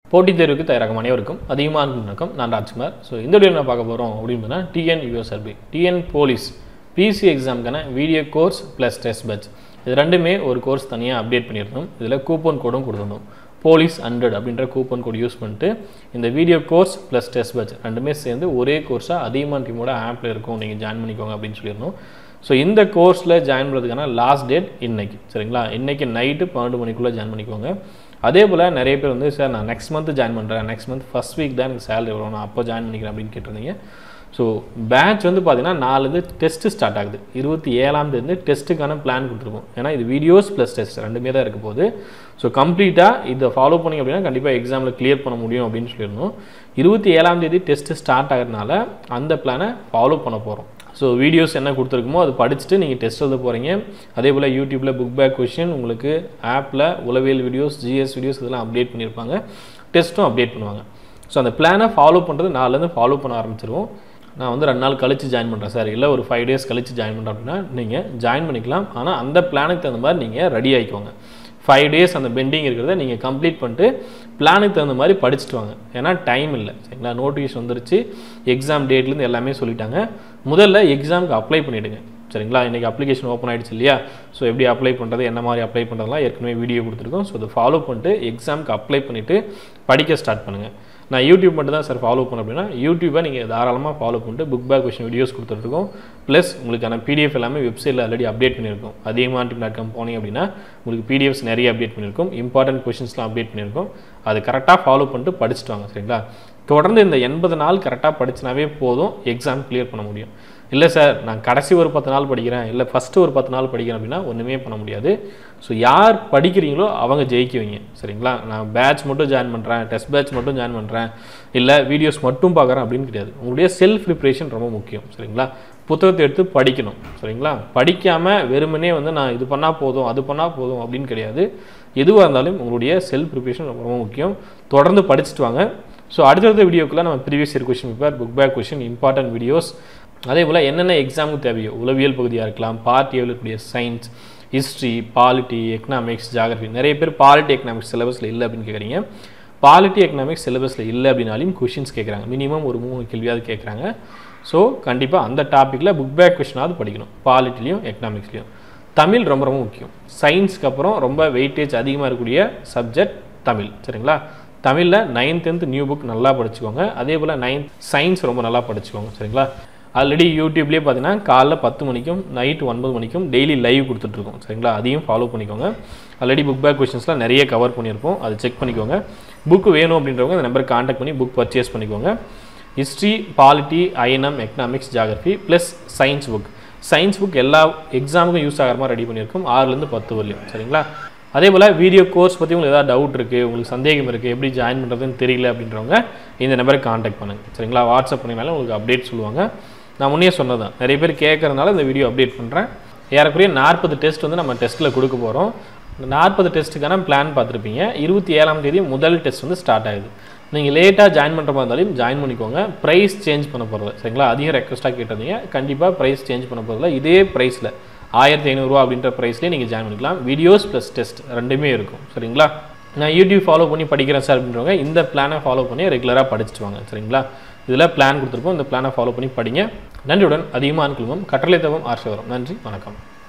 போட்டித் தேர்வுக்கு தயாராகும் அனைவருக்கும் அதிகமான வணக்கம் நான் ராஜ்குமார் ஸோ இந்த வீடியோ என்ன பார்க்க போகிறோம் அப்படின்னு பார்த்தா TN USRB TN police PC எக்ஸாமுக்கான video course plus test batch இது ரெண்டுமே ஒரு கோர்ஸ் தனியாக அப்டேட் பண்ணியிருந்தோம் இதில் கூப்பன் கோடும் கொடுத்துருந்தோம் போலீஸ் ஹண்ட்ரட் அப்படின்ற கூப்பன் கோட் யூஸ் பண்ணிட்டு இந்த video course plus test batch ரெண்டுமே சேர்ந்து ஒரே கோர்ஸாக அதிகமான டீமோட ஆப்பில் இருக்கும் நீங்கள் ஜாயின் பண்ணிக்கோங்க அப்படின்னு சொல்லியிருந்தோம் ஸோ இந்த கோர்ஸில் ஜாயின் பண்ணுறதுக்கான லாஸ்ட் டேட் இன்னைக்கு சரிங்களா இன்னைக்கு நைட்டு பன்னெண்டு மணிக்குள்ளே ஜாயின் பண்ணிக்கோங்க அதே போல் நிறைய பேர் வந்து சார் நான் நெக்ஸ்ட் மந்த் ஜாயின் பண்ணுறேன் நெக்ஸ்ட் மந்த் ஃபஸ்ட் வீக் தான் எனக்கு சேலரி வரும் நான் அப்போ ஜாயின் பண்ணிக்கிறேன் அப்படின்னு கேட்டிருந்தீங்க ஸோ பேட்ச் வந்து பார்த்தீங்கன்னா நாலுலேருந்து டெஸ்ட்டு ஸ்டார்ட் ஆகுது இருபத்தி ஏழாம் தேதி டெஸ்ட்டுக்கான பிளான் கொடுத்துருக்கோம் ஏன்னா இது வீடியோஸ் ப்ளஸ் டெஸ்ட் ரெண்டுமே தான் இருக்க போகுது ஸோ கம்ப்ளீட்டாக இதை ஃபாலோ பண்ணி அப்படின்னா கண்டிப்பாக எக்ஸாமில் கிளியர் பண்ண முடியும் அப்படின்னு சொல்லியிருந்தோம் இருபத்தி ஏழாம் தேதி டெஸ்ட்டு ஸ்டார்ட் ஆகிறதுனால அந்த பிளானை ஃபாலோ பண்ண போகிறோம் ஸோ வீடியோஸ் என்ன கொடுத்துருக்குமோ அது படிச்சுட்டு நீங்கள் டெஸ்ட் எழுத போகிறீங்க அதே போல் யூடியூப்பில் புக் பேக் கொஷின் உங்களுக்கு ஆப்பில் உளவியல் வீடியோஸ் ஜிஎஸ் வீடியோஸ் இதெல்லாம் அப்டேட் பண்ணியிருப்பாங்க டெஸ்ட்டும் அப்டேட் பண்ணுவாங்க ஸோ அந்த பிளானை ஃபாலோ பண்ணுறது நாலுலேருந்து ஃபாலோ பண்ண ஆரம்பிச்சிருவோம் நான் வந்து ரெண்டு நாள் கழிச்சு ஜாயின் பண்ணுறேன் சார் இல்லை ஒரு ஃபைவ் டேஸ் கழிச்சு ஜாயின் பண்ணுறேன் அப்படின்னா நீங்கள் ஜாயின் பண்ணிக்கலாம் ஆனால் அந்த பிளானுக்கு தகுந்த மாதிரி நீங்கள் ரெடி ஆகிக்கோங்க ஃபைவ் டேஸ் அந்த பெண்டிங் இருக்கிறத நீங்கள் கம்ப்ளீட் பண்ணிட்டு பிளானுக்கு தகுந்த மாதிரி படிச்சுட்டு வாங்க ஏன்னா டைம் இல்லை சரிங்களா நோட்டிஃபிகேஷன் வந்துருச்சு எக்ஸாம் டேட்லேருந்து எல்லாமே சொல்லிட்டாங்க முதல்ல எக்ஸாமுக்கு அப்ளை பண்ணிவிடுங்க சரிங்களா இன்றைக்கி அப்ளிகேஷன் ஓப்பன் ஆகிடுச்சு இல்லையா ஸோ எப்படி அப்ளை பண்ணுறது என்ன மாதிரி அப்ளை பண்ணுறதுலாம் ஏற்கனவே வீடியோ கொடுத்துருக்கோம் ஸோ அதை ஃபாலோ பண்ணிட்டு எக்ஸாமுக்கு அப்ளை பண்ணிவிட்டு படிக்க ஸ்டார்ட் பண்ணுங்கள் நான் யூடியூப் மட்டும் தான் சார் ஃபாலோ பண்ண அப்படின்னா யூடியூப்பை நீங்கள் தாராளமாக ஃபாலோ பண்ணிட்டு புக் பேக் கொஷின் வீடியோஸ் கொடுத்துருக்கோம் ப்ளஸ் உங்களுக்கான பிடிஎஃப் எல்லாமே வெப்சைட்டில் ஆல்ரெடி அப்டேட் பண்ணியிருக்கோம் அதிகமாக டிப் டாட் காம் போனீங்க அப்படின்னா உங்களுக்கு பிடிஎஃப்ஸ் நிறைய அப்டேட் பண்ணியிருக்கோம் இம்பார்ட்டன்ட் கொஷின்ஸ்லாம் அப்டேட் பண்ணியிருக்கோம் அது கரெக்டாக ஃபாலோ பண்ணிட்டு படிச்சுட்டு வாங்க சரிங்களா தொடர்ந்து இந்த எண்பது நாள் கரெக்டாக படிச்சினாவே போதும் எக்ஸாம் கிளியர் பண்ண முடியும் இல்லை சார் நான் கடைசி ஒரு பத்து நாள் படிக்கிறேன் இல்லை ஃபஸ்ட்டு ஒரு பத்து நாள் படிக்கிறேன் அப்படின்னா ஒன்றுமே பண்ண முடியாது ஸோ யார் படிக்கிறீங்களோ அவங்க ஜெயிக்குவீங்க சரிங்களா நான் பேட்ச் மட்டும் ஜாயின் பண்ணுறேன் டெஸ்ட் பேட்ச் மட்டும் ஜாயின் பண்ணுறேன் இல்லை வீடியோஸ் மட்டும் பார்க்குறேன் அப்படின்னு கிடையாது உங்களுடைய செல்ஃப் ப்ரிப்ரேஷன் ரொம்ப முக்கியம் சரிங்களா புத்தகத்தை எடுத்து படிக்கணும் சரிங்களா படிக்காமல் வெறுமனே வந்து நான் இது பண்ணால் போதும் அது பண்ணால் போதும் அப்படின்னு கிடையாது எதுவாக இருந்தாலும் உங்களுடைய செல்ஃப் ப்ரிப்ரேஷன் ரொம்ப முக்கியம் தொடர்ந்து படிச்சுட்டு வாங்க ஸோ அடுத்தடுத்த வீடியோக்குள்ள நம்ம previous year question paper book back question important videos அதே போல் என்னென்ன எக்ஸாமுக்கு தேவையோ உளவியல் பகுதியாக இருக்கலாம் பார்ட் ஏவில் இருக்கக்கூடிய science history polity economics geography நிறைய பேர் பாலிட்டி எக்கனாமிக்ஸ் சிலபஸில் இல்லை அப்படின்னு கேட்குறீங்க பாலிட்டி எக்கனாமிக்ஸ் சிலபஸில் இல்லை அப்படின்னாலும் கொஷின்ஸ் கேட்குறாங்க மினிமம் ஒரு மூணு கேள்வியாவது கேட்குறாங்க ஸோ கண்டிப்பாக அந்த டாப்பிக்கில் புக் பேக் கொஷினாவது படிக்கணும் பாலிட்டிலையும் எக்கனாமிக்ஸ்லையும் தமிழ் ரொம்ப ரொம்ப முக்கியம் சயின்ஸ்க்கு அப்புறம் ரொம்ப வெயிட்டேஜ் அதிகமாக இருக்கக்கூடிய சப்ஜெக்ட் தமிழ் சரிங்களா தமிழில் நைன்த் டென்த் நியூ புக் நல்லா படிச்சுக்கோங்க அதே போல் நைன்த் சயின்ஸ் ரொம்ப நல்லா படிச்சுக்கோங்க சரிங்களா ஆல்ரெடி யூடியூப்லேயே பார்த்தீங்கன்னா காலைல பத்து மணிக்கும் நைட் ஒன்பது மணிக்கும் டெய்லி லைவ் கொடுத்துட்ருக்கோம் சரிங்களா அதையும் ஃபாலோ பண்ணிக்கோங்க ஆல்ரெடி புக் பேக் கொஷின்ஸ்லாம் நிறைய கவர் பண்ணியிருப்போம் அதை செக் பண்ணிக்கோங்க புக் வேணும் அப்படின்றவங்க அந்த நம்பருக்கு காண்டாக்ட் பண்ணி புக் பர்ச்சேஸ் பண்ணிக்கோங்க history polity INM economics geography plus science book science book எல்லா எக்ஸாமுக்கும் யூஸ் ஆகிற மாதிரி ரெடி பண்ணியிருக்கோம் ஆறுலேருந்து பத்து வரலையும் சரிங்களா அதே போல் வீடியோ கோர்ஸ் பற்றி உங்களுக்கு ஏதாவது டவுட் இருக்குது உங்களுக்கு சந்தேகம் இருக்குது எப்படி ஜாயின் பண்ணுறதுன்னு தெரியல அப்படின்றவங்க இந்த நம்பருக்கு காண்டாக்ட் பண்ணுங்கள் சரிங்களா வாட்ஸ்அப் பண்ணினாலும் உங்களுக்கு அப்டேட் சொல்லுவாங்க நான் முன்னே சொன்னது தான் நிறைய பேர் கேட்குறதுனால இந்த வீடியோ அப்டேட் பண்ணுறேன் ஏறக்குறைய நாற்பது டெஸ்ட் வந்து நம்ம டெஸ்ட்டில் கொடுக்க போகிறோம் இந்த நாற்பது டெஸ்ட்டுக்கான பிளான் பார்த்துருப்பீங்க இருபத்தி ஏழாம் தேதி முதல் டெஸ்ட் வந்து ஸ்டார்ட் ஆகுது நீங்கள் லேட்டாக ஜாயின் பண்ணுற மாதிரி இருந்தாலும் ஜாயின் பண்ணிக்கோங்க ப்ரைஸ் சேஞ்ச் பண்ண போகிறது சரிங்களா அதிகம் ரெக்வஸ்ட்டாக கேட்டிருந்தீங்க கண்டிப்பாக ப்ரைஸ் சேஞ்ச் பண்ண போகிறதில்ல இதே ப்ரைஸில் ஆயிரத்தி ஐநூறுரூவா அப்படின்ற ப்ரைஸ்லேயே நீங்கள் ஜாயின் பண்ணிக்கலாம் வீடியோஸ் ப்ளஸ் டெஸ்ட் ரெண்டுமே இருக்கும் சரிங்களா நான் யூடியூப் ஃபாலோ பண்ணி படிக்கிறேன் சார் அப்படின்றவங்க இந்த பிளானை ஃபாலோ பண்ணி ரெகுலராக படிச்சுட்டு வாங்க சரிங்களா இதில் பிளான் கொடுத்துருப்போம் இந்த பிளானை ஃபாலோ பண்ணி படிங்க நன்றியுடன் அதிகமாக அனுகூலமும் கட்டளை தவம் ஆர்ஷவரம் நன்றி வணக்கம்